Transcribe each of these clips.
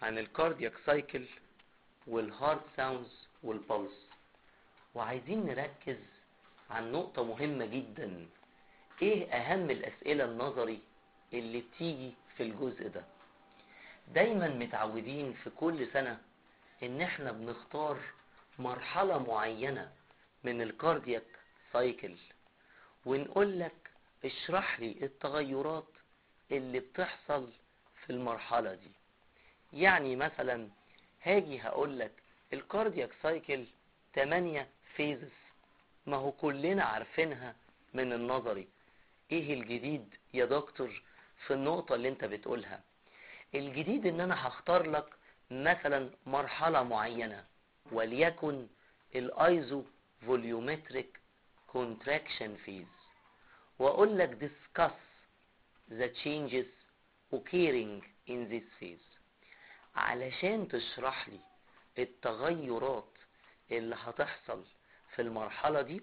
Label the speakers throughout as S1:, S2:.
S1: عن الكاردياك سايكل والهارت ساوندز والبلس وعايزين نركز عن نقطة مهمة جدا ايه اهم الاسئلة النظري اللي بتيجي في الجزء ده دايما متعودين في كل سنة ان احنا بنختار مرحلة معينة من الكاردياك سايكل ونقول لك اشرح لي التغيرات اللي بتحصل في المرحلة دي يعني مثلا هاجي هقول لك الكاردياك سايكل 8 فيزز ما هو كلنا عارفينها من النظري ايه الجديد يا دكتور في النقطة اللي انت بتقولها الجديد ان انا هختار لك مثلا مرحلة معينة وليكن الايزو فوليومتريك كونتراكشن فيز واقول لك discuss the changes occurring in this phase علشان تشرح لي التغيرات اللي هتحصل في المرحلة دي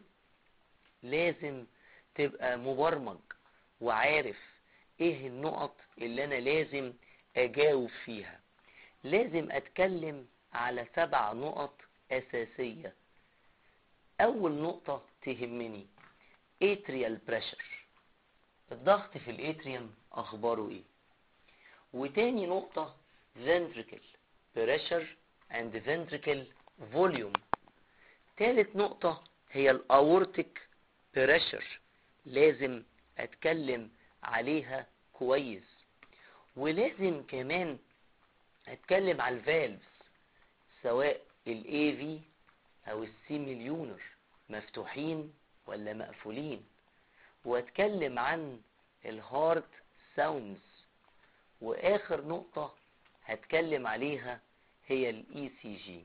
S1: لازم تبقى مبرمج وعارف ايه النقط اللي انا لازم اجاوب فيها لازم اتكلم على سبع نقط اساسية اول نقطة تهمني اتريال بريشر الضغط في الاتريوم اخباره ايه وتاني نقطة ventricle pressure and ventricle volume تالت نقطة هي الاورتيك بريشر لازم اتكلم عليها كويس ولازم كمان اتكلم على الفالفز سواء الاي في او السيميليونر مفتوحين ولا مقفولين واتكلم عن الهارت ساوندز واخر نقطة هتكلم عليها هي الاي سي جي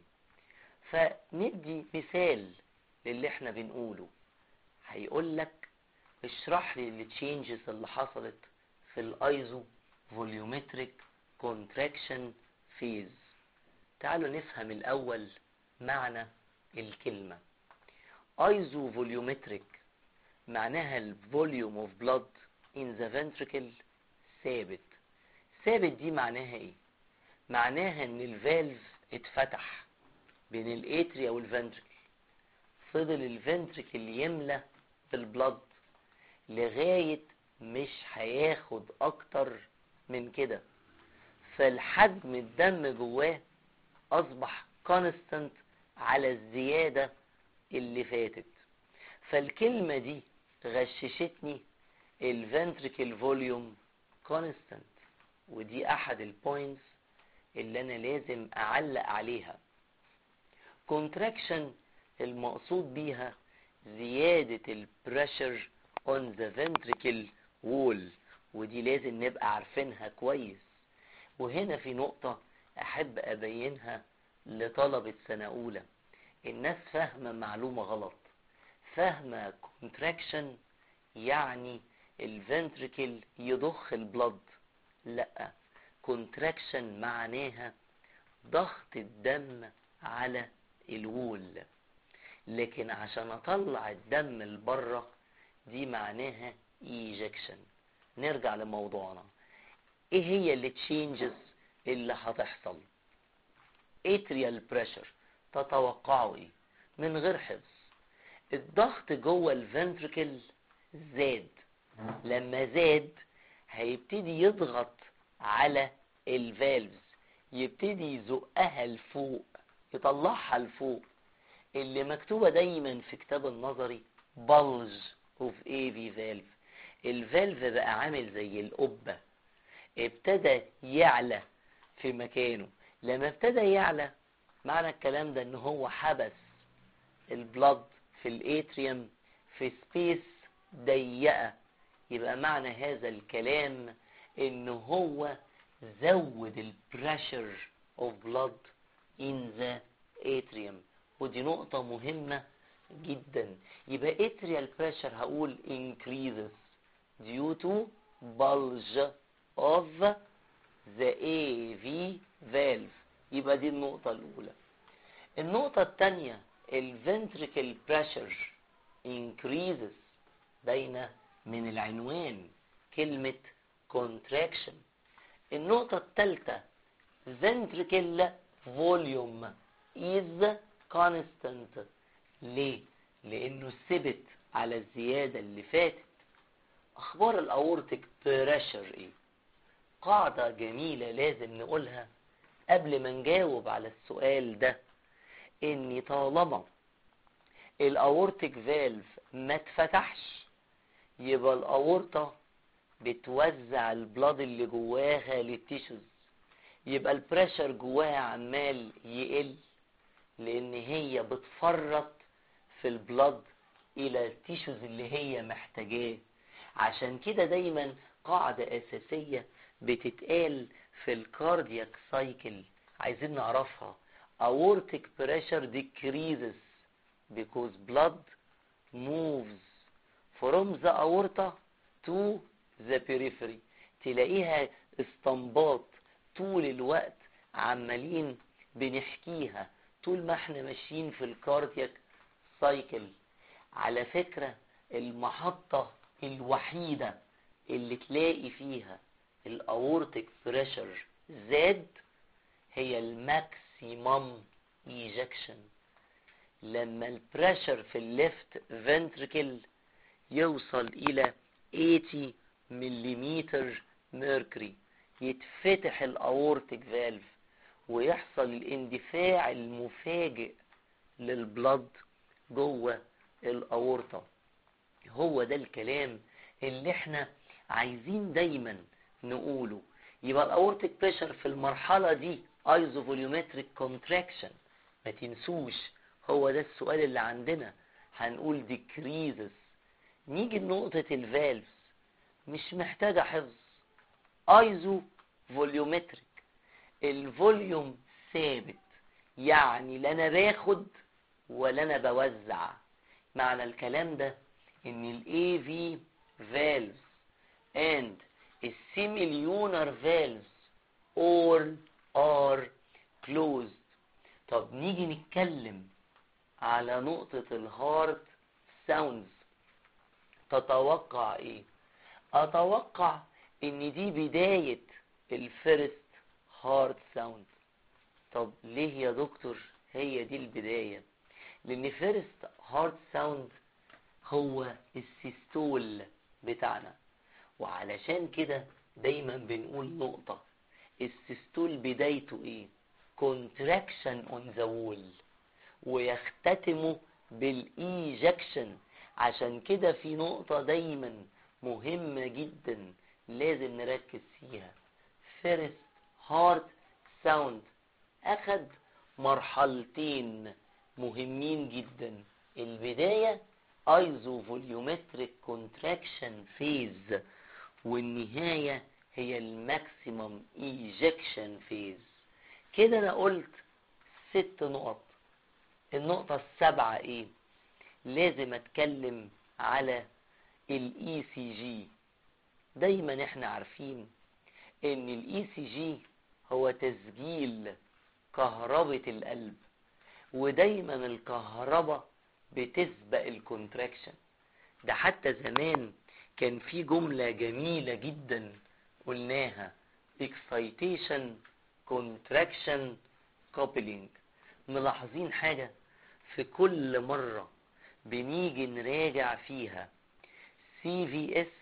S1: فندي مثال للي احنا بنقوله هيقول لك اشرح لي التشينجز اللي حصلت في الايزو فوليومتريك كونتراكشن فيز تعالوا نفهم الاول معنى الكلمة ايزو فوليومتريك معناها الفوليوم اوف بلاد ان ذا ventricle ثابت ثابت دي معناها ايه معناها ان الفالف اتفتح بين الاتريا والفنتركل فضل الفنتركل يملى بالبلد لغاية مش هياخد اكتر من كده فالحجم الدم جواه اصبح كونستنت على الزيادة اللي فاتت فالكلمة دي غششتني الفنتريكل فوليوم كونستنت ودي احد البوينتس اللي انا لازم اعلق عليها كونتراكشن المقصود بيها زيادة البريشر on the ventricle wall ودي لازم نبقى عارفينها كويس وهنا في نقطة احب ابينها لطلبة سنة اولى الناس فاهمة معلومة غلط فاهمة كونتراكشن يعني الفنتريكل يضخ البلد لا كونتراكشن معناها ضغط الدم على الوول لكن عشان اطلع الدم لبره دي معناها ايجكشن نرجع لموضوعنا ايه هي اللي تشينجز اللي هتحصل اتريال بريشر تتوقعوا ايه من غير حفظ الضغط جوه الفنتركل زاد لما زاد هيبتدي يضغط على الفالفز يبتدي يزقها لفوق يطلعها لفوق اللي مكتوبة دايما في كتاب النظري بلج اوف اي في فالف الفالف بقى عامل زي القبة ابتدى يعلى في مكانه لما ابتدى يعلى معنى الكلام ده ان هو حبس البلد في الاتريوم في سبيس ضيقة يبقى معنى هذا الكلام ان هو زود البريشر اوف بلاد in the atrium ودي نقطة مهمة جدا يبقى atrial pressure هقول increases due to bulge of the AV valve يبقى دي النقطة الأولى النقطة الثانية الفنتريكل pressure increases باينة من العنوان كلمة contraction النقطة الثالثة ventricle volume is constant ليه لانه ثبت على الزيادة اللي فاتت اخبار الاورتك بريشر ايه قاعدة جميلة لازم نقولها قبل ما نجاوب على السؤال ده ان طالما الاورتك فالف ما اتفتحش يبقى الاورطة بتوزع البلاد اللي جواها للتيشوز يبقى البريشر جواها عمال يقل لان هي بتفرط في البلاد الى التيشوز اللي هي محتاجاه عشان كده دايما قاعدة اساسية بتتقال في الكاردياك سايكل عايزين نعرفها aortic pressure decreases because blood moves from the aorta to the periphery تلاقيها استنباط طول الوقت عمالين بنحكيها طول ما احنا ماشيين في الكاردياك سايكل على فكرة المحطة الوحيدة اللي تلاقي فيها الاورتيك بريشر زاد هي الماكسيمم ايجكشن لما البريشر في الليفت فنتركل يوصل الى 80 ملم ميركوري يتفتح الاورتيك فالف ويحصل الاندفاع المفاجئ للبلد جوه الاورطة هو ده الكلام اللي احنا عايزين دايما نقوله يبقى الاورتيك بريشر في المرحلة دي ايزوفوليومتريك كونتراكشن ما تنسوش هو ده السؤال اللي عندنا هنقول decreases نيجي لنقطة الفالفز مش محتاجة حفظ ايزو فوليومتريك الفوليوم ثابت يعني لا انا باخد ولا انا بوزع معنى الكلام ده ان الاي في فالفز and السيميليونر فالفز all are closed طب نيجي نتكلم على نقطة الهارت ساوندز تتوقع ايه اتوقع ان دي بداية الفيرست هارت ساوند طب ليه يا دكتور هي دي البداية لان فيرست هارت ساوند هو السيستول بتاعنا وعلشان كده دايما بنقول نقطة السيستول بدايته ايه contraction on the wall ويختتموا بالايجكشن عشان كده في نقطة دايما مهمة جدا لازم نركز فيها فيرست هارت ساوند اخد مرحلتين مهمين جدا البداية ايزو فوليومتريك كونتراكشن فيز والنهاية هي الماكسيمم ايجكشن فيز كده انا قلت ست نقط النقطة السابعة ايه لازم اتكلم على الاي سي جي دايما احنا عارفين ان الاي سي جي هو تسجيل كهربة القلب ودايما الكهرباء بتسبق الكونتراكشن ده حتى زمان كان في جملة جميلة جدا قلناها excitation contraction coupling ملاحظين حاجة في كل مرة بنيجي نراجع فيها سي في اس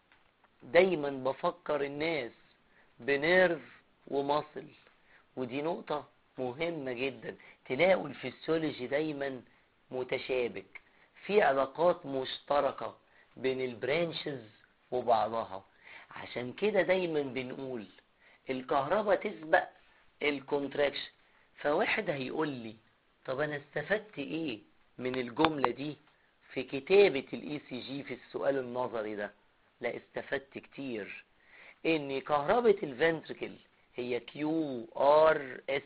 S1: دايما بفكر الناس بنيرف ومصل ودي نقطة مهمة جدا تلاقوا الفسيولوجي دايما متشابك في علاقات مشتركة بين البرانشز وبعضها عشان كده دايما بنقول الكهرباء تسبق الكونتراكشن فواحد هيقول لي طب انا استفدت ايه من الجملة دي في كتابة الاي سي جي في السؤال النظري ده لا استفدت كتير ان كهربة الفنتركل هي كيو ار اس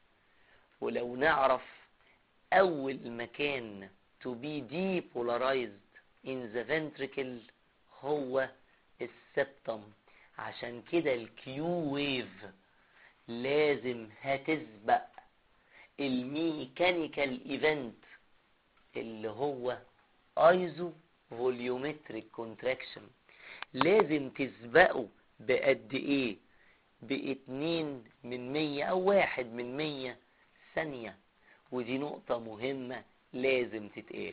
S1: ولو نعرف اول مكان to be depolarized in the ventricle هو السبتم عشان كده الكيو ويف لازم هتسبق الميكانيكال ايفنت اللي هو ايزو فوليومتريك كونتراكشن لازم تسبقه بقد ايه باتنين من مية او واحد من مية ثانية ودي نقطة مهمة لازم تتقال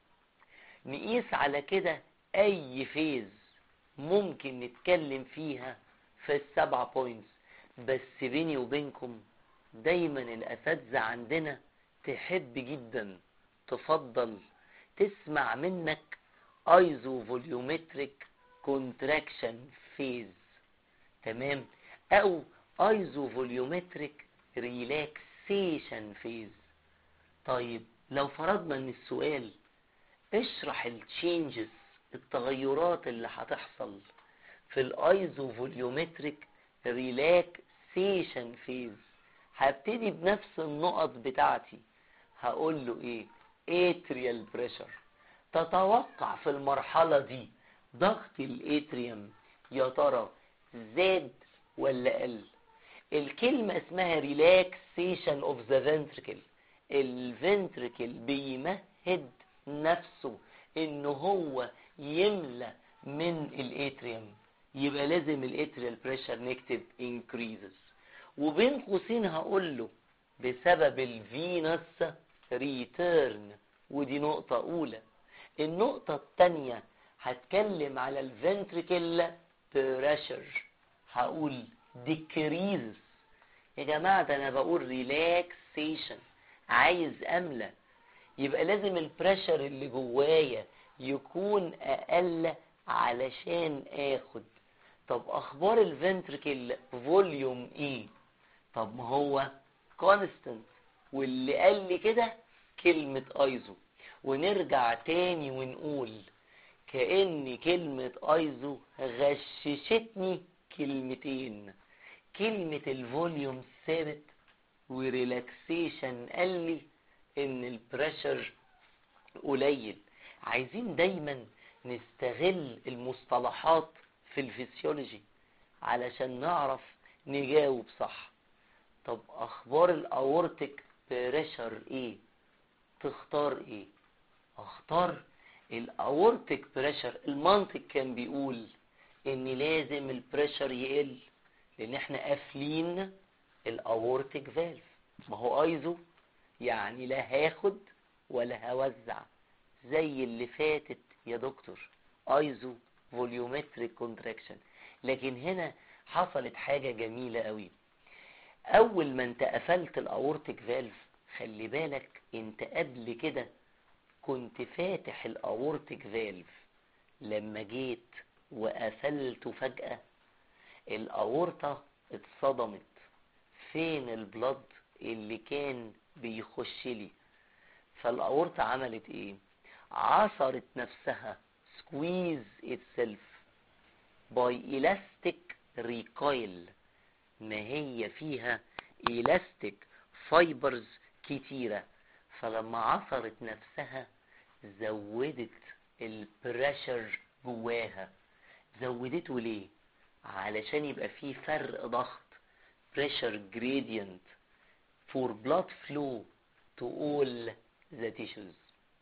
S1: نقيس على كده اي فيز ممكن نتكلم فيها في السبع بوينتس بس بيني وبينكم دايما الاساتذة عندنا تحب جدا تفضل تسمع منك ايزو فوليومتريك كونتراكشن فيز تمام او ايزو فوليومتريك ريلاكسيشن فيز طيب لو فرضنا ان السؤال اشرح التشينجز التغيرات اللي هتحصل في الايزو فوليومتريك ريلاكسيشن فيز هبتدي بنفس النقط بتاعتي هقول له ايه اتريال بريشر تتوقع في المرحلة دي ضغط الاتريوم يا ترى زاد ولا قل الكلمة اسمها relaxation of the ventricle الفنتركل بيمهد نفسه ان هو يملى من الاتريوم يبقى لازم الاتريال بريشر نكتب increases وبين قوسين هقول له بسبب الفينس ريتيرن ودي نقطة أولى النقطة التانية هتكلم على الفنتريكل بريشر هقول decreases يا جماعة ده أنا بقول relaxation عايز أملى يبقى لازم البريشر اللي جوايا يكون أقل علشان آخد طب أخبار الفنتريكل فوليوم إيه طب ما هو كونستنت واللي قال لي كده كلمة ايزو ونرجع تاني ونقول كأن كلمة ايزو غششتني كلمتين كلمة الفوليوم ثابت وريلاكسيشن قال لي ان البريشر قليل عايزين دايما نستغل المصطلحات في الفسيولوجي علشان نعرف نجاوب صح طب اخبار الاورتك بريشر ايه تختار ايه اختار الاورتك بريشر المنطق كان بيقول ان لازم البريشر يقل لان احنا قافلين الاورتك فالف ما هو ايزو يعني لا هاخد ولا هوزع زي اللي فاتت يا دكتور ايزو فوليومتريك كونتراكشن لكن هنا حصلت حاجة جميلة قوي اول ما انت قفلت الاورتك فالف خلي بالك انت قبل كده كنت فاتح الاورتك فالف لما جيت وقفلته فجأة الاورطة اتصدمت فين البلد اللي كان بيخش لي فالاورطة عملت ايه عصرت نفسها squeeze itself by elastic recoil ما هي فيها elastic fibers كتيرة فلما عصرت نفسها زودت البريشر جواها زودته ليه علشان يبقى فيه فرق ضغط pressure gradient for blood flow to all the tissues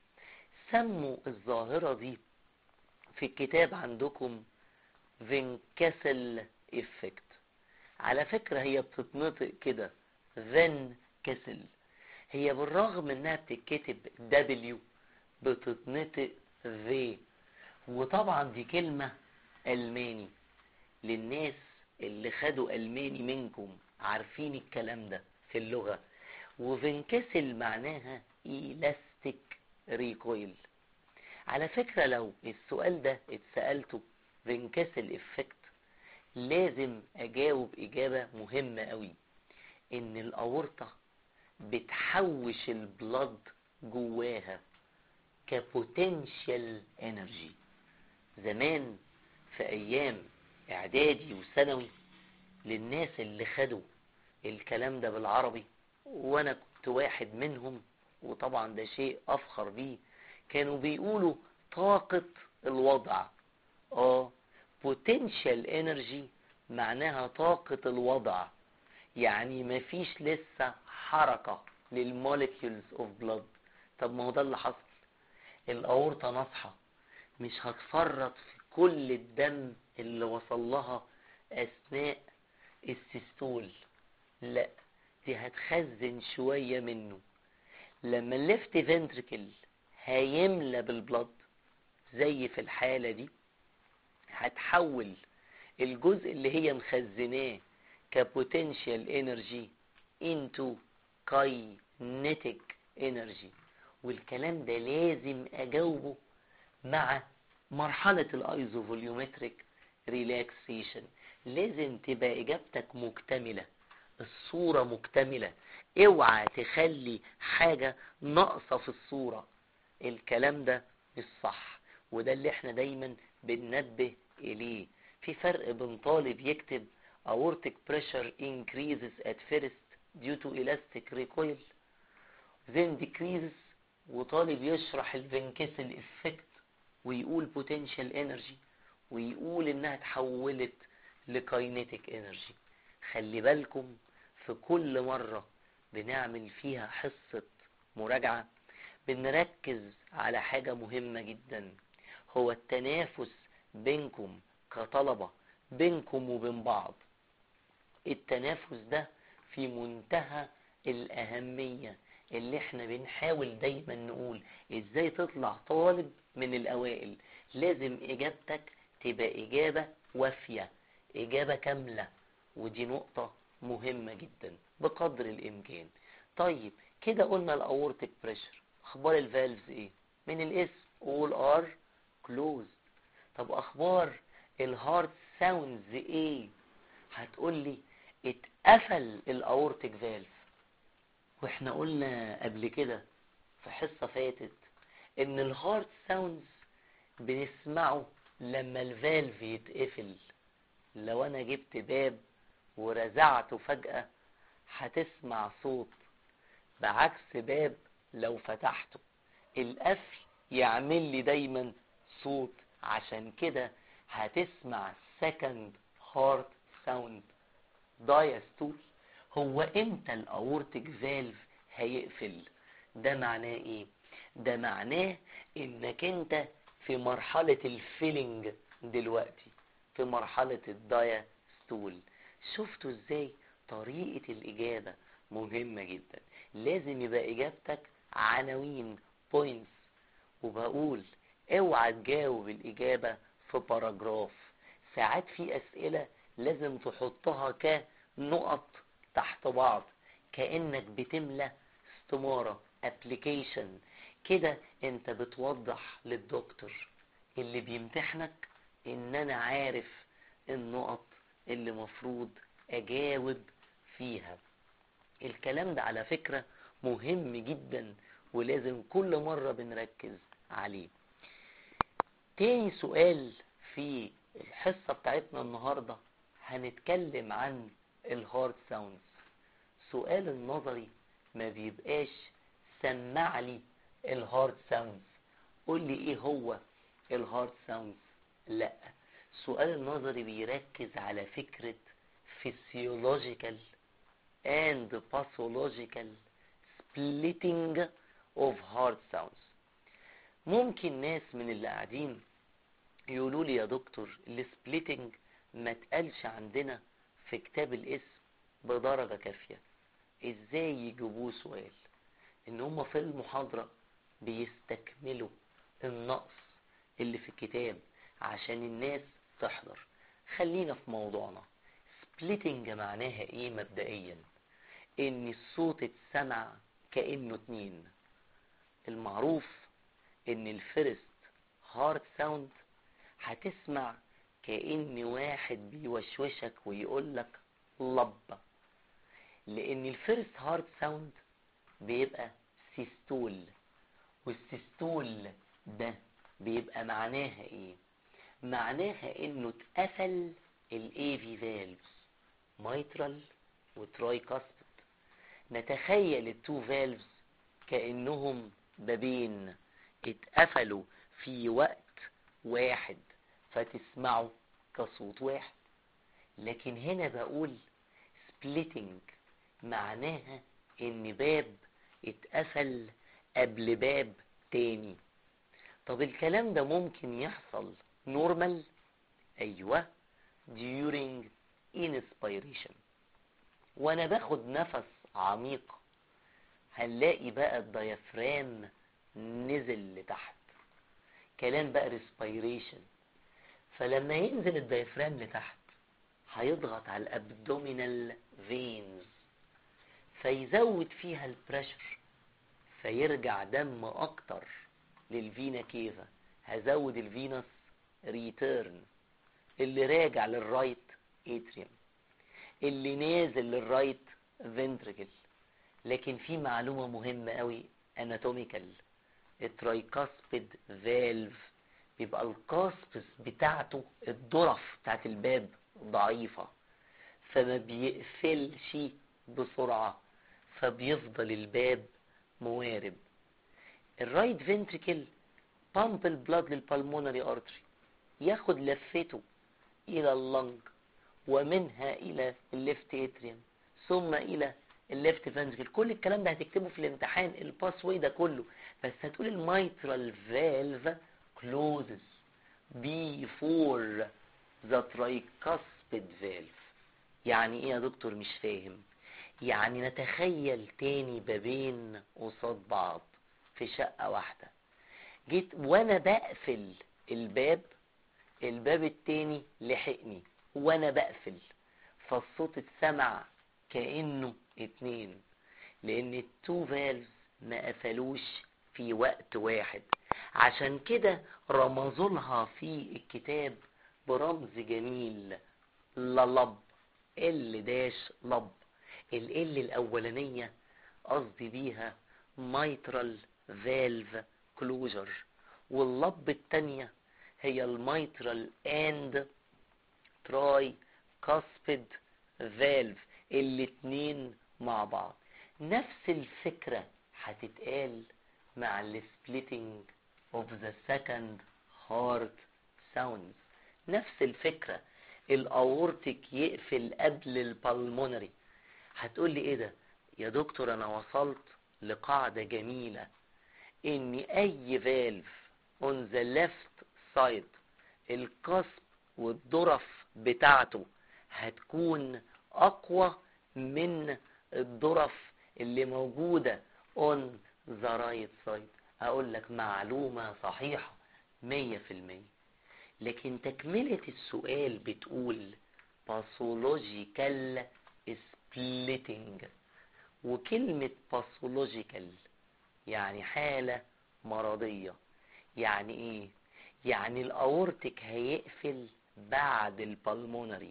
S1: سموا الظاهرة دي في الكتاب عندكم فينكسل افكت على فكرة هي بتتنطق كده فين كسل هي بالرغم انها بتتكتب دبليو بتتنطق في وطبعا دي كلمة ألماني للناس اللي خدوا ألماني منكم عارفين الكلام ده في اللغة وفنكسل معناها إيلاستيك ريكويل على فكرة لو السؤال ده اتسألته فنكسل افكت لازم اجاوب اجابة مهمة قوي ان الاورطة بتحوش البلد جواها كبوتنشال انرجي زمان في ايام اعدادي وثانوي للناس اللي خدوا الكلام ده بالعربي وانا كنت واحد منهم وطبعا ده شيء افخر بيه كانوا بيقولوا طاقة الوضع اه potential energy معناها طاقة الوضع يعني مفيش لسه حركة للموليكيولز اوف بلاد طب ما هو ده اللي حصل الاورطة ناصحة مش هتفرط في كل الدم اللي وصل لها اثناء السيستول لا دي هتخزن شوية منه لما الليفت فنتركل هيملى بالبلد زي في الحالة دي هتحول الجزء اللي هي مخزناه كبوتنشال انرجي into kinetic energy والكلام ده لازم اجاوبه مع مرحلة الايزوفوليومتريك ريلاكسيشن لازم تبقى اجابتك مكتملة الصورة مكتملة اوعى تخلي حاجة ناقصة في الصورة الكلام ده مش صح وده اللي احنا دايما بننبه اليه في فرق بين طالب يكتب aortic pressure increases at first due to elastic recoil then decreases وطالب يشرح الفنكسل افكت ويقول potential energy ويقول انها اتحولت لكاينيتيك انرجي خلي بالكم في كل مرة بنعمل فيها حصة مراجعة بنركز على حاجة مهمة جدا هو التنافس بينكم كطلبة بينكم وبين بعض التنافس ده في منتهى الأهمية اللي احنا بنحاول دايما نقول ازاي تطلع طالب من الأوائل لازم إجابتك تبقى إجابة وافية إجابة كاملة ودي نقطة مهمة جدا بقدر الإمكان طيب كده قلنا الأورتك بريشر أخبار الفالفز إيه من الاسم all are closed طب أخبار الهارت ساوندز إيه هتقول لي اتقفل الأورتك فالف واحنا قلنا قبل كده في حصة فاتت ان الهارت ساوندز بنسمعه لما الفالف يتقفل لو انا جبت باب ورزعته فجأة هتسمع صوت بعكس باب لو فتحته القفل يعمل لي دايما صوت عشان كده هتسمع second heart sound diastole هو امتى الاورتيك فالف هيقفل ده معناه ايه ده معناه انك انت في مرحلة الفيلنج دلوقتي في مرحلة الدايستول شفتوا ازاي طريقة الاجابة مهمة جدا لازم يبقى اجابتك عناوين بوينتس وبقول اوعى تجاوب الاجابة في باراجراف ساعات في اسئلة لازم تحطها كنقط تحت بعض كأنك بتملى استمارة ابلكيشن كده انت بتوضح للدكتور اللي بيمتحنك ان انا عارف النقط اللي مفروض اجاوب فيها الكلام ده على فكرة مهم جدا ولازم كل مرة بنركز عليه تاني سؤال في الحصة بتاعتنا النهاردة هنتكلم عن الهارد ساوندز سؤال النظري ما بيبقاش سمع لي الهارد ساوندز قول لي ايه هو الهارد ساوندز لا السؤال النظري بيركز على فكرة physiological and pathological splitting of hard sounds ممكن ناس من اللي قاعدين يقولوا لي يا دكتور السبليتنج ما تقالش عندنا في كتاب الاسم بدرجة كافية ازاي يجيبوه سؤال ان هم في المحاضرة بيستكملوا النقص اللي في الكتاب عشان الناس تحضر خلينا في موضوعنا سبليتنج معناها ايه مبدئيا ان الصوت اتسمع كأنه اتنين المعروف ان الفيرست هارد ساوند هتسمع كأن واحد بيوشوشك ويقولك لب لان الفيرست هارد ساوند بيبقى سيستول والسيستول ده بيبقى معناها ايه معناها انه اتقفل الاي في فالفز مايترال وتراي كاسبت نتخيل التو فالفز كانهم بابين اتقفلوا في وقت واحد فتسمعوا كصوت واحد لكن هنا بقول سبليتنج معناها ان باب اتقفل قبل باب تاني طب الكلام ده ممكن يحصل نورمال ايوه during inspiration وانا باخد نفس عميق هنلاقي بقى الديافرام نزل لتحت كلام بقى respiration فلما ينزل الديافرام لتحت هيضغط على الابدومينال فينز فيزود فيها البريشر فيرجع دم اكتر للفينا كيفا هزود الفينوس ريتيرن اللي راجع للرايت اتريوم اللي نازل للرايت فنتريكل لكن في معلومة مهمة قوي اناتوميكال الترايكاسبيد فالف بيبقى القاصبس بتاعته الضرف بتاعت الباب ضعيفة فما بيقفلش بسرعة فبيفضل الباب موارب الرايت فنتريكل بامب البلاد للبلمونري ارتري ياخد لفته الى اللنج ومنها الى الليفت اتريوم ثم الى الليفت فنتريكل كل الكلام ده هتكتبه في الامتحان الباس واي ده كله بس هتقول الميترال فالف closes before the tricuspid valve يعني ايه يا دكتور مش فاهم يعني نتخيل تاني بابين قصاد بعض في شقة واحدة جيت وانا بقفل الباب الباب التاني لحقني وانا بقفل فالصوت اتسمع كأنه اتنين لان التو فالفز ما قفلوش في وقت واحد عشان كده رمزولها في الكتاب برمز جميل للب ال داش لب ال ال الاولانية قصدي بيها mitral valve closure واللب التانية هي الميترال اند تراي كاسبيد فالف الاتنين مع بعض نفس الفكرة هتتقال مع السبليتنج of the second heart sounds نفس الفكرة الاورتك يقفل قبل البلمونري هتقول لي ايه ده يا دكتور انا وصلت لقاعدة جميلة ان اي فالف on the left side القصب والضرف بتاعته هتكون اقوى من الضرف اللي موجودة on the right side اقول لك معلومة صحيحة مية في المية لكن تكملة السؤال بتقول pathological splitting وكلمة pathological يعني حالة مرضية يعني ايه يعني الاورتك هيقفل بعد البلمونري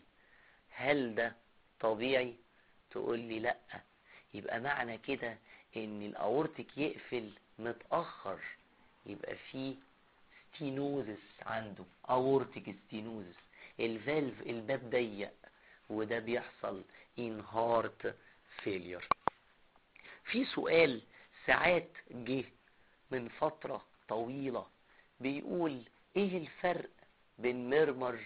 S1: هل ده طبيعي تقول لي لا يبقى معنى كده ان الاورتك يقفل متأخر يبقى في ستينوزس عنده اورتك ستينوزس الفالف الباب ضيق وده بيحصل in heart failure في سؤال ساعات جه من فترة طويلة بيقول ايه الفرق بين ميرمر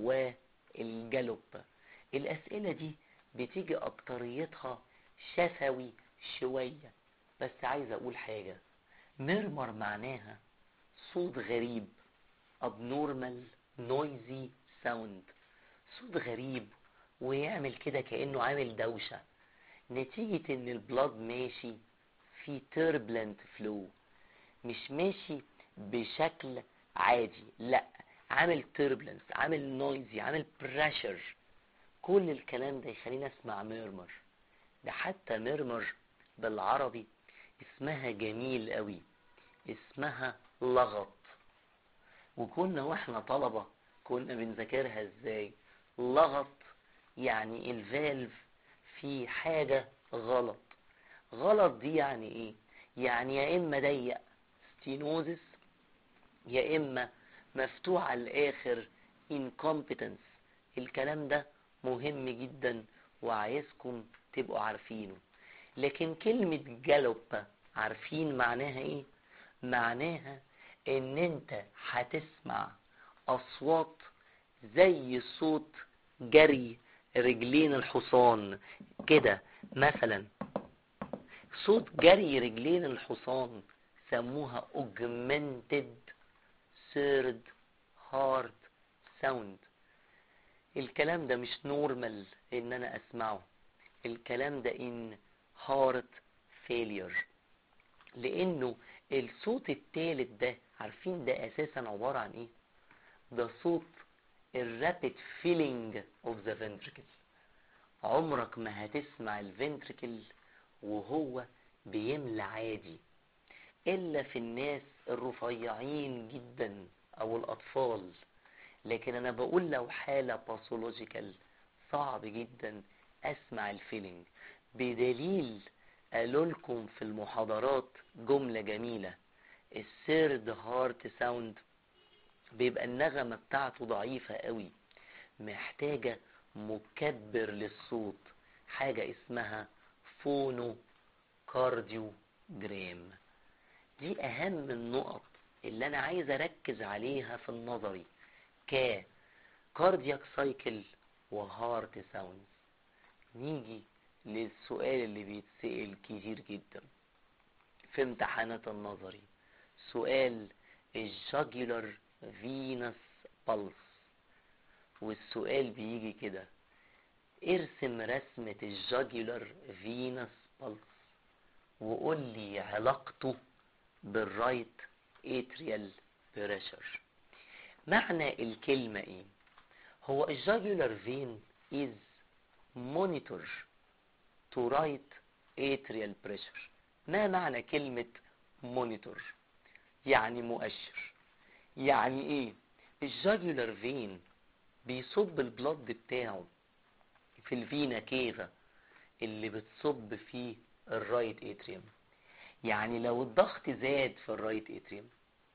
S1: والجلوب الاسئلة دي بتيجي اكتريتها شفوي شوية بس عايز اقول حاجة ميرمر معناها صوت غريب abnormal noisy sound صوت غريب ويعمل كده كأنه عامل دوشة نتيجة ان البلاد ماشي في turbulent flow مش ماشي بشكل عادي لا عامل turbulence عامل noisy عامل pressure كل الكلام ده يخلينا اسمع ميرمر ده حتى ميرمر بالعربي اسمها جميل قوي اسمها لغط وكنا واحنا طلبة كنا بنذاكرها ازاي لغط يعني الفالف في حاجة غلط غلط دي يعني ايه يعني يا اما ضيق ستينوزس يا اما مفتوح على الاخر incompetence الكلام ده مهم جدا وعايزكم تبقوا عارفينه لكن كلمة جالوب عارفين معناها ايه معناها ان انت هتسمع اصوات زي صوت جري رجلين الحصان كده مثلا صوت جري رجلين الحصان سموها augmented third heart sound الكلام ده مش نورمال ان انا اسمعه الكلام ده ان هارت فيلير لانه الصوت التالت ده عارفين ده اساسا عبارة عن ايه ده صوت الرابid filling of the ventricle عمرك ما هتسمع الفنتركل وهو بيملى عادي الا في الناس الرفيعين جدا او الاطفال لكن انا بقول لو حالة باثولوجيكال صعب جدا اسمع الفيلينج بدليل قالوا لكم في المحاضرات جملة جميلة السيرد هارت ساوند بيبقى النغمة بتاعته ضعيفة قوي محتاجة مكبر للصوت حاجة اسمها فونو كارديو جرام دي اهم النقط اللي انا عايز اركز عليها في النظري ك كاردياك سايكل وهارت ساوندز نيجي للسؤال اللي بيتسأل كتير جدا في امتحانات النظري سؤال الجاجولار فينس بالس والسؤال بيجي كده ارسم رسمة الجاجولار فينس بالس وقول لي علاقته بالرايت اتريال بريشر معنى الكلمة ايه هو الجاجولار فين is monitor to right atrial pressure ما معنى كلمة monitor يعني مؤشر يعني ايه الجاجولار فين بيصب البلد بتاعه في الفينا كيفا اللي بتصب فيه الرايت اتريوم يعني لو الضغط زاد في الرايت اتريوم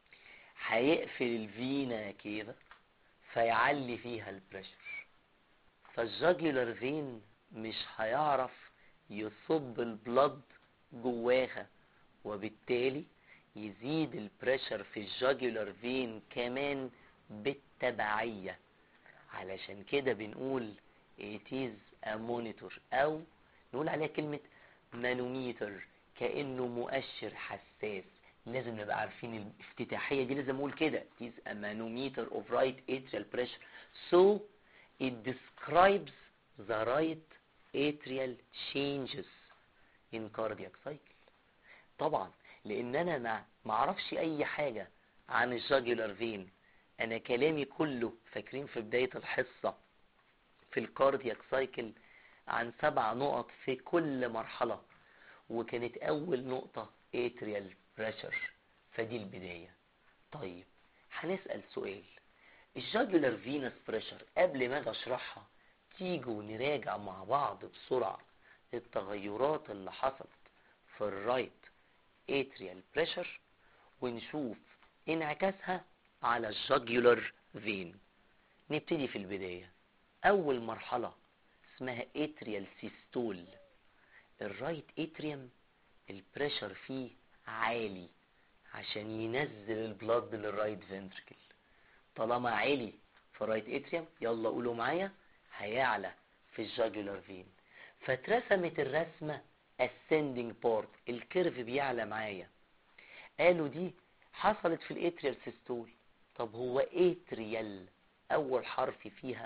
S1: هيقفل الفينا كيفا فيعلي فيها البريشر فالجاجولار فين مش هيعرف يصب البلد جواها وبالتالي يزيد البريشر في الجاجولار فين كمان بالتبعية علشان كده بنقول it is a monitor او نقول عليها كلمة مانوميتر كأنه مؤشر حساس لازم نبقى عارفين الافتتاحية دي لازم اقول كده it is a manometer of right atrial pressure so it describes the right atrial changes in cardiac cycle طبعا لان انا ما معرفش اي حاجة عن الجاجولار فين انا كلامي كله فاكرين في بداية الحصة في الكاردياك سايكل عن سبع نقط في كل مرحلة وكانت اول نقطة اتريال بريشر فدي البداية طيب هنسأل سؤال الجاجولار فينس بريشر قبل ما اجي اشرحها تيجوا نراجع مع بعض بسرعة التغيرات اللي حصلت في الرايت اتريال بريشر ونشوف انعكاسها على الجاجولار فين نبتدي في البداية اول مرحلة اسمها اتريال سيستول الرايت اتريوم البريشر فيه عالي عشان ينزل البلاد للرايت فنتركل طالما عالي في الرايت اتريوم يلا قولوا معايا هيعلى في الجاجولار فين فاترسمت الرسمة ascending part الكيرف بيعلى معايا قالوا دي حصلت في الاتريال سيستول طب هو اتريال اول حرف فيها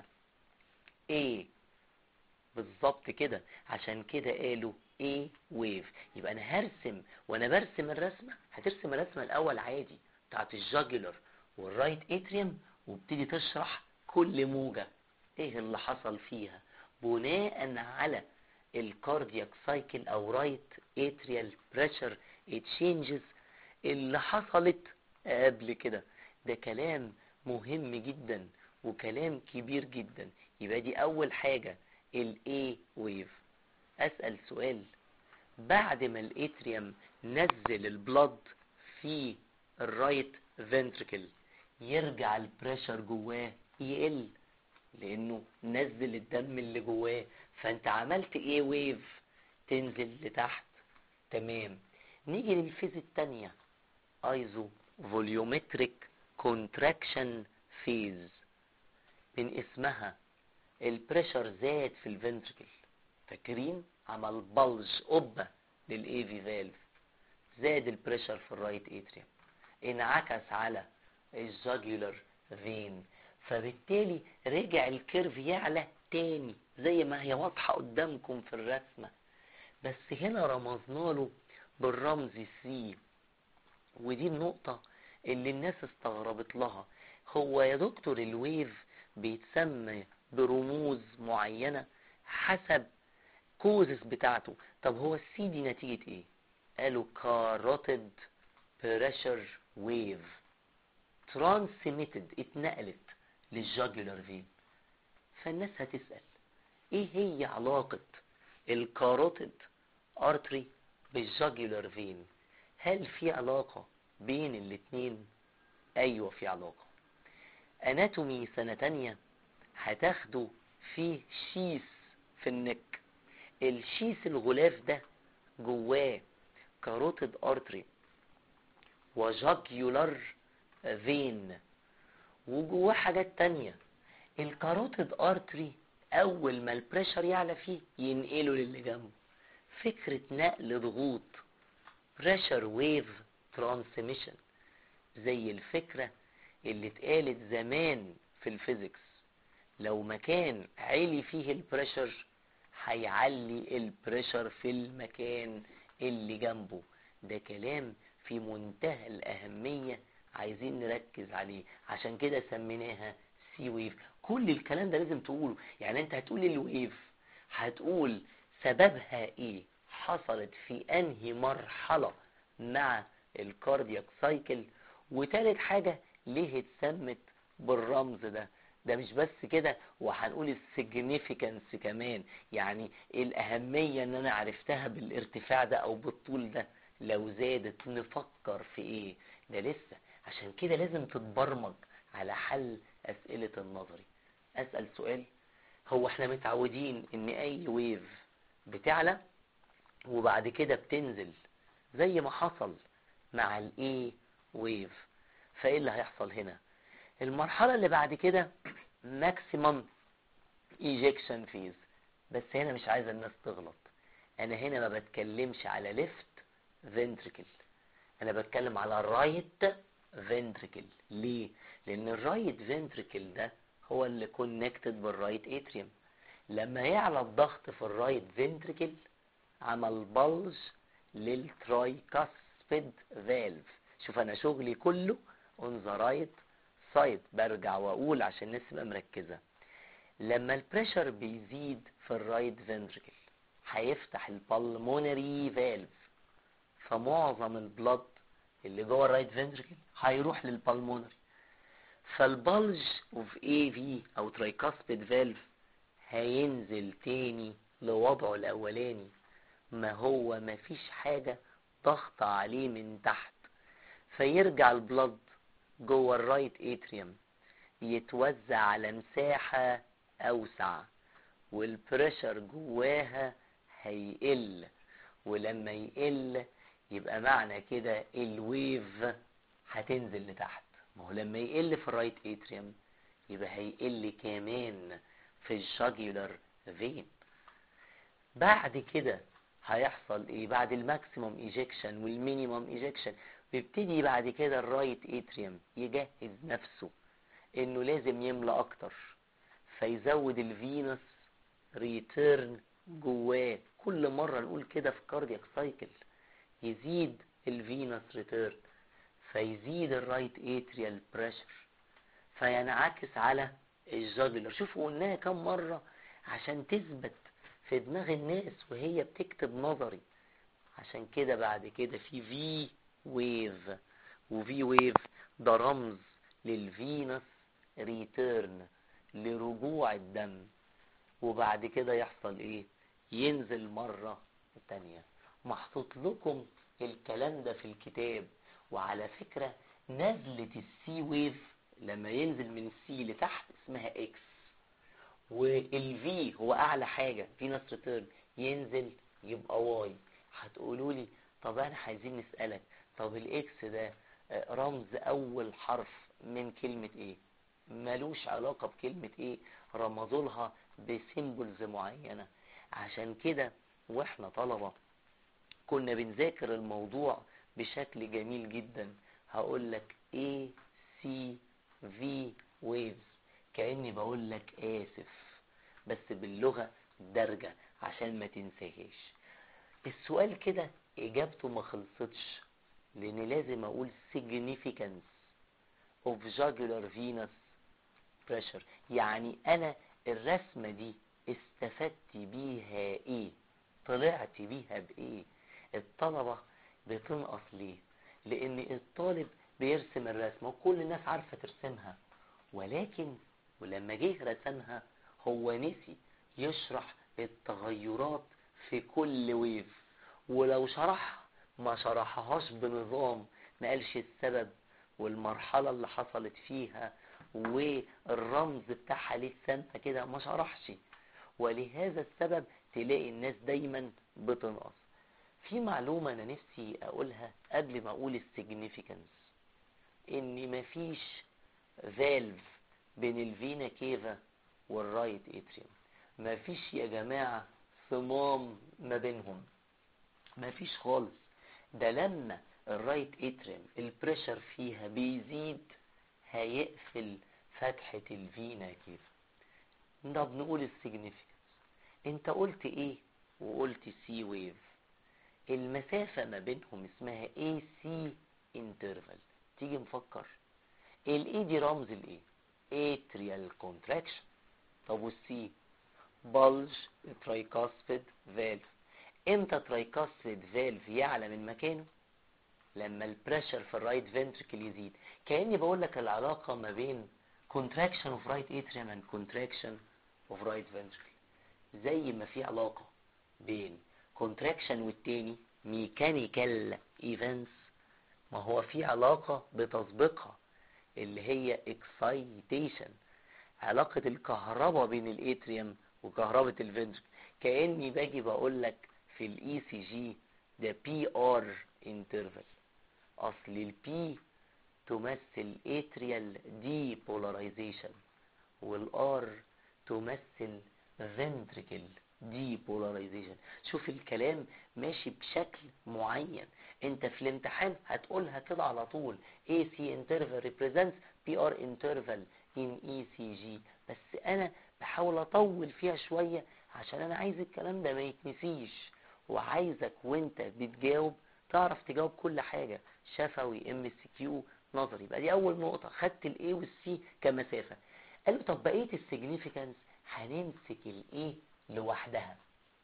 S1: A بالظبط كده عشان كده قالوا A wave يبقى انا هرسم وانا برسم الرسمة هترسم الرسمة الاول عادي بتاعت الجاجولار والرايت اتريوم وابتدي تشرح كل موجة ايه اللي حصل فيها بناء على الكاردياك سايكل او رايت اتريال بريشر تشينجز اللي حصلت قبل كده ده كلام مهم جدا وكلام كبير جدا يبقى دي اول حاجة الاي ويف اسأل سؤال بعد ما الاتريوم نزل البلد في الرايت فنتركل يرجع البريشر جواه يقل لانه نزل الدم اللي جواه فانت عملت ايه ويف تنزل لتحت تمام نيجي للفيز التانية ايزو فوليومتريك كونتراكشن فيز من اسمها البريشر زاد في الفنتركل فاكرين عمل بلج قبة للاي في فالف زاد البريشر في الرايت اتريوم انعكس على الجاجولار فين فبالتالي رجع الكيرف يعلى تاني زي ما هي واضحة قدامكم في الرسمة بس هنا رمزنا له بالرمز سي ودي النقطة اللي الناس استغربت لها هو يا دكتور الويف بيتسمى برموز معينة حسب كوزس بتاعته طب هو السي دي نتيجة ايه قالوا كاروتيد بريشر ويف ترانسميتد اتنقلت للجاجولار فين فالناس هتسأل ايه هي علاقة الكاروتيد ارتري بالجاجولار فين هل في علاقة بين الاتنين ايوه في علاقة اناتومي سنة تانية هتاخدوا فيه شيس في النك الشيس الغلاف ده جواه كاروتيد ارتري وجاجيولار فين وجواه حاجات تانية الكاروتيد ارتري اول ما البريشر يعلى فيه ينقله للي جنبه فكرة نقل ضغوط بريشر ويف ترانسميشن زي الفكرة اللي اتقالت زمان في الفيزيكس لو مكان عالي فيه البريشر هيعلي البريشر في المكان اللي جنبه ده كلام في منتهى الأهمية عايزين نركز عليه عشان كده سميناها سي ويف كل الكلام ده لازم تقوله يعني انت هتقول الويف هتقول سببها ايه حصلت في انهي مرحلة مع الكاردياك سايكل وتالت حاجة ليه اتسمت بالرمز ده ده مش بس كده وهنقول السيجنيفيكانس كمان يعني الأهمية ان انا عرفتها بالارتفاع ده او بالطول ده لو زادت نفكر في ايه ده لسه عشان كده لازم تتبرمج على حل اسئلة النظري اسأل سؤال هو احنا متعودين ان اي ويف بتعلى وبعد كده بتنزل زي ما حصل مع الاي ويف فايه اللي هيحصل هنا المرحلة اللي بعد كده ماكسيمم ايجكشن فيز بس هنا مش عايز الناس تغلط انا هنا ما بتكلمش على ليفت فنتريكل انا بتكلم على رايت فنتريكل ليه لان الرايت فنتريكل ده هو اللي كونكتد بالرايت اتريوم لما يعلى الضغط في الرايت فنتريكل عمل بلج للترايكاسبيد فالف شوف انا شغلي كله اون ذا رايت سايد برجع واقول عشان الناس تبقى مركزه لما البريشر بيزيد في الرايت فنتريكل هيفتح البلمونري فالف فمعظم البلد اللي جوه الرايت فنتريكل هيروح للبلمونري فالبلج اوف اي في او ترايكاسبيد فالف هينزل تاني لوضعه الاولاني ما هو ما فيش حاجة ضغط عليه من تحت فيرجع البلد جوه الرايت اتريوم يتوزع على مساحة اوسع والبريشر جواها هيقل ولما يقل يبقى معنى كده الويف هتنزل لتحت ما هو لما يقل في الرايت اتريوم يبقى هيقل كمان في الجاجولار فين بعد كده هيحصل ايه بعد الماكسيموم ايجكشن والمينيموم ايجكشن بيبتدي بعد كده الرايت اتريوم يجهز نفسه انه لازم يملى اكتر فيزود الفينوس ريتيرن جواه كل مرة نقول كده في كاردياك سايكل يزيد الفينوس ريتيرن فيزيد الرايت اتريال بريشر فينعكس على الجاجولر شوفوا قلناها كم مرة عشان تثبت في دماغ الناس وهي بتكتب نظري عشان كده بعد كده في في ويف وفي ويف ده رمز للفينوس ريتيرن لرجوع الدم وبعد كده يحصل ايه ينزل مرة تانية محطوط لكم الكلام ده في الكتاب وعلى فكرة نزلة السي ويف لما ينزل من السي لتحت اسمها اكس والفي هو اعلى حاجة فينوس ريتيرن ينزل يبقى واي هتقولوا لي طب احنا عايزين نسألك طب الاكس ده رمز اول حرف من كلمة ايه ملوش علاقة بكلمة ايه رمزوا لها بسيمبلز معينة عشان كده واحنا طلبة كنا بنذاكر الموضوع بشكل جميل جدا هقول لك A C V waves كأني بقول لك آسف بس باللغة درجة عشان ما تنساهاش السؤال كده إجابته ما خلصتش لأن لازم أقول significance of jugular venous pressure يعني أنا الرسمة دي استفدت بيها إيه طلعت بيها بإيه الطلبة بتنقص ليه لأن الطالب بيرسم الرسمة وكل الناس عارفة ترسمها ولكن ولما جه رسمها هو نسي يشرح التغيرات في كل ويف ولو شرحها ما شرحهاش بنظام ما قالش السبب والمرحلة اللي حصلت فيها والرمز بتاعها ليه السنة كده ما شرحش ولهذا السبب تلاقي الناس دايما بتنقص في معلومة أنا نفسي أقولها قبل ما أقول السيجنيفيكانس إن مفيش فالف بين الفينا كيفا والرايت اتريوم مفيش يا جماعة صمام ما بينهم مفيش خالص ده لما الرايت اتريوم البريشر فيها بيزيد هيقفل فتحة الفينا كيفا طب نقول السيجنيفيكانس انت قلت ايه وقلت سي ويف المسافة ما بينهم اسمها اي سي انترفال تيجي نفكر الاي دي رمز الايه اتريال كونتراكشن طب والسي بلج ترايكاسبيد فالف امتى ترايكاسبيد فالف يعلى من مكانه لما البريشر في الرايت فنتركل يزيد كاني بقول لك العلاقه ما بين contraction of right atrium and contraction of right ventricle زي ما في علاقه بين contraction والتاني mechanical events ما هو في علاقه بتسبقها اللي هي excitation علاقة الكهرباء بين الاتريوم وكهرباء الفنتركل كأني باجي بقول لك في الاي سي جي ده بي ار انترفال اصل البي تمثل اتريال دي بولاريزيشن والار تمثل فنتركل دي بولاريزيشن شوف الكلام ماشي بشكل معين انت في الامتحان هتقولها كده على طول AC interval represents PR interval in ECG بس انا بحاول اطول فيها شوية عشان انا عايز الكلام ده ما يتنسيش وعايزك وانت بتجاوب تعرف تجاوب كل حاجة شفوي ام اس كيو نظري يبقى دي اول نقطة خدت الاي والسي كمسافة قال له طب بقية السيجنيفيكانس هنمسك الاي لوحدها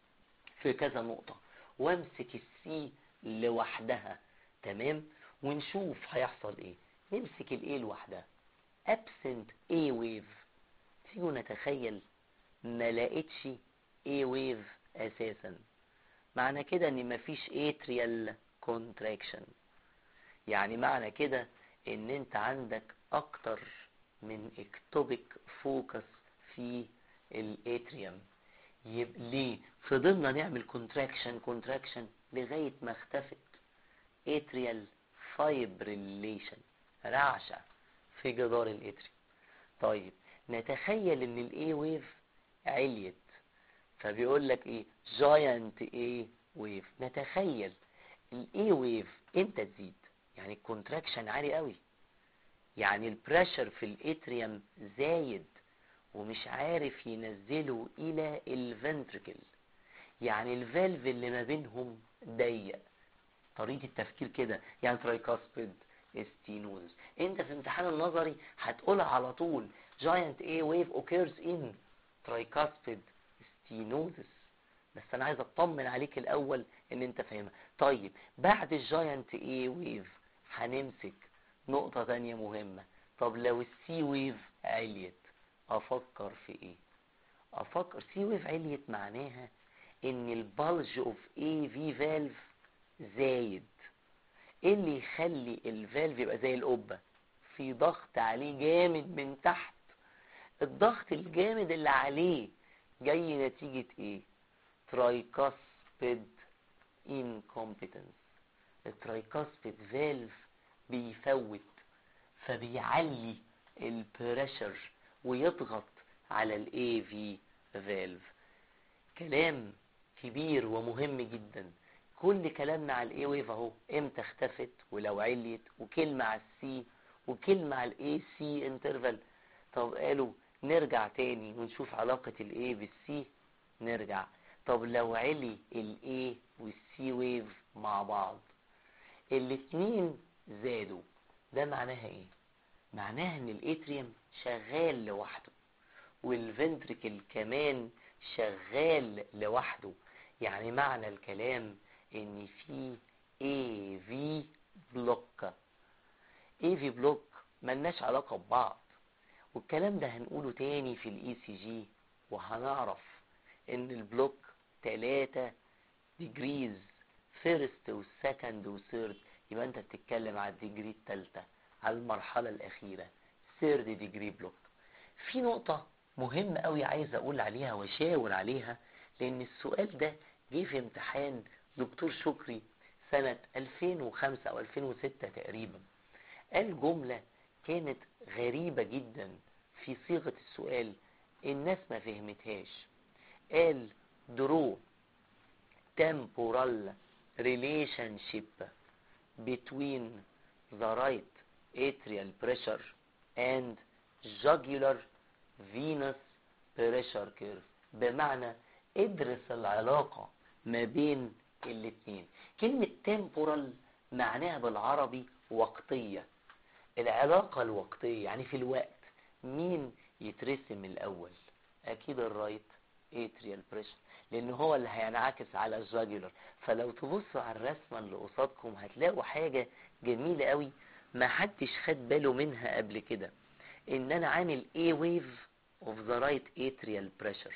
S1: في كذا نقطة وامسك السي لوحدها تمام ونشوف هيحصل ايه نمسك الايه لوحدها absent A wave تيجوا نتخيل ما لقيتش A wave اساسا معنى كده ان مفيش atrial contraction يعني معنى كده ان انت عندك اكتر من اكتوبيك فوكس في الاتريوم يبقى ليه فضلنا نعمل كونتراكشن كونتراكشن لغاية ما اختفت اتريال فايبريليشن رعشة في جدار الاتريوم طيب نتخيل ان الاي ويف عليت فبيقول لك ايه جاينت اي ويف نتخيل الاي ويف امتى تزيد يعني الكونتراكشن عالي قوي يعني البريشر في الاتريوم زايد ومش عارف ينزله الى الفنتركل يعني الفالف اللي ما بينهم ضيق طريقة التفكير كده يعني ترايكاسبيد ستينوز انت في امتحان النظري هتقولها على طول giant A wave occurs in tricuspid stenosis بس انا عايز اطمن عليك الاول ان انت فاهمها طيب بعد الجاينت A wave هنمسك نقطة تانية مهمة طب لو السي ويف عليت افكر في ايه افكر سي ويف عليت معناها ان البلج اوف اي في فالف زايد ايه اللي يخلي الفالف يبقى زي القبة في ضغط عليه جامد من تحت الضغط الجامد اللي عليه جاي نتيجة ايه ترايكاسبيد incompetence الترايكاسبيد فالف بيفوت فبيعلي البريشر ويضغط على الاي في فالف كلام كبير ومهم جدا كل كلامنا على الاي ويف اهو امتى اختفت ولو عليت وكلمة على السي وكلمة على الاي سي انترفال طب قالوا نرجع تاني ونشوف علاقة الاي بالسي نرجع طب لو علي الاي والسي ويف مع بعض الاتنين زادوا ده معناها ايه معناها ان الاتريوم شغال لوحده والفنتركل كمان شغال لوحده يعني معنى الكلام ان في اي في بلوك اي في بلوك ملناش علاقة ببعض والكلام ده هنقوله تاني في الاي سي جي وهنعرف ان البلوك تلاتة ديجريز فيرست وسكند وثيرد يبقى انت بتتكلم على الديجري التالتة على المرحلة الأخيرة ثيرد ديجري بلوك في نقطة مهمة قوي عايز أقول عليها وأشاور عليها لأن السؤال ده جه في امتحان دكتور شكري سنة 2005 أو 2006 تقريبا قال جملة كانت غريبة جدا في صيغة السؤال الناس ما فهمتهاش قال درو temporal relationship between the right atrial pressure and jugular venous pressure curve بمعنى ادرس العلاقة ما بين الاتنين كلمة temporal معناها بالعربي وقتية العلاقة الوقتية يعني في الوقت مين يترسم الأول أكيد الرايت اتريال بريشر لأن هو اللي هينعكس على الجاجولر فلو تبصوا على الرسمة اللي قصادكم هتلاقوا حاجة جميلة قوي ما حدش خد باله منها قبل كده ان انا عامل A wave of the right atrial pressure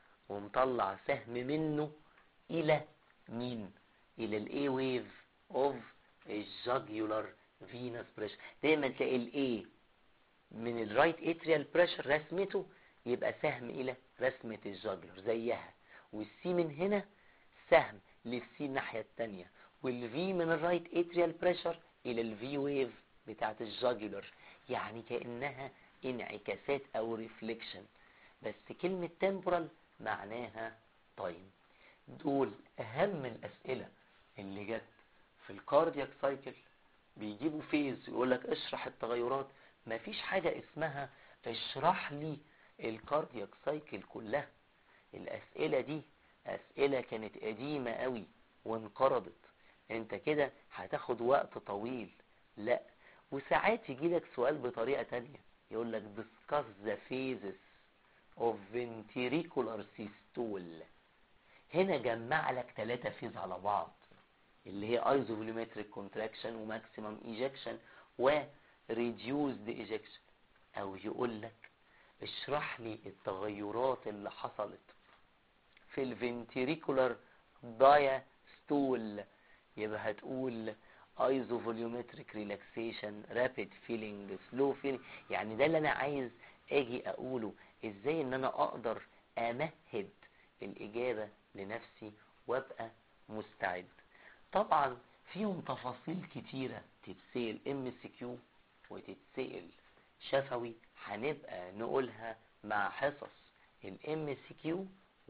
S1: ومطلع سهم منه الى مين الى ال A wave of الجاجولار فينس بريشر دايما تلاقي الاي من الرايت اتريال بريشر رسمته يبقى سهم الى رسمة الجاجولر زيها والسي من هنا سهم للسي الناحية التانية والفي من الرايت اتريال بريشر الى الفي ويف بتاعت الجاجولر يعني كأنها انعكاسات او ريفليكشن بس كلمة temporal معناها تايم دول اهم الاسئلة اللي جت في الكاردياك سايكل بيجيبوا فيز يقول لك اشرح التغيرات مفيش حاجة اسمها اشرح لي الكاردياك سايكل كلها الاسئلة دي اسئلة كانت قديمة قوي وانقرضت انت كده هتاخد وقت طويل لا وساعات يجيلك سؤال بطريقة تانية يقول لك discuss the phases of ventricular systole هنا جمع لك ثلاثة فيز على بعض اللي هي ايزوفوليومتريك كونتراكشن وماكسيمم ايجكشن وريديوزد ايجكشن او يقول لك اشرح لي التغيرات اللي حصلت في الفنتريكولار دايستول يبقى هتقول ايزوفوليومتريك ريلاكسيشن رابيد فيلينج سلو فيلينج يعني ده اللي انا عايز اجي اقوله ازاي ان انا اقدر امهد الاجابة لنفسي وابقى مستعد طبعا فيهم تفاصيل كتيرة تتسأل ام سي كيو وتتسأل شفوي هنبقى نقولها مع حصص الام سي كيو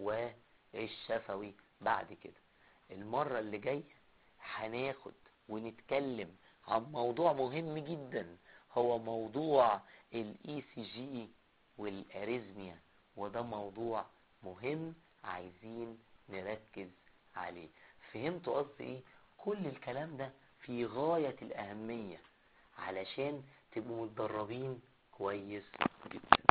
S1: والشفوي بعد كده المرة اللي جاية هناخد ونتكلم عن موضوع مهم جدا هو موضوع الاي سي جي والاريزميا وده موضوع مهم عايزين نركز عليه فهمتوا قصدي ايه كل الكلام ده في غاية الأهمية علشان تبقوا متدربين كويس جدا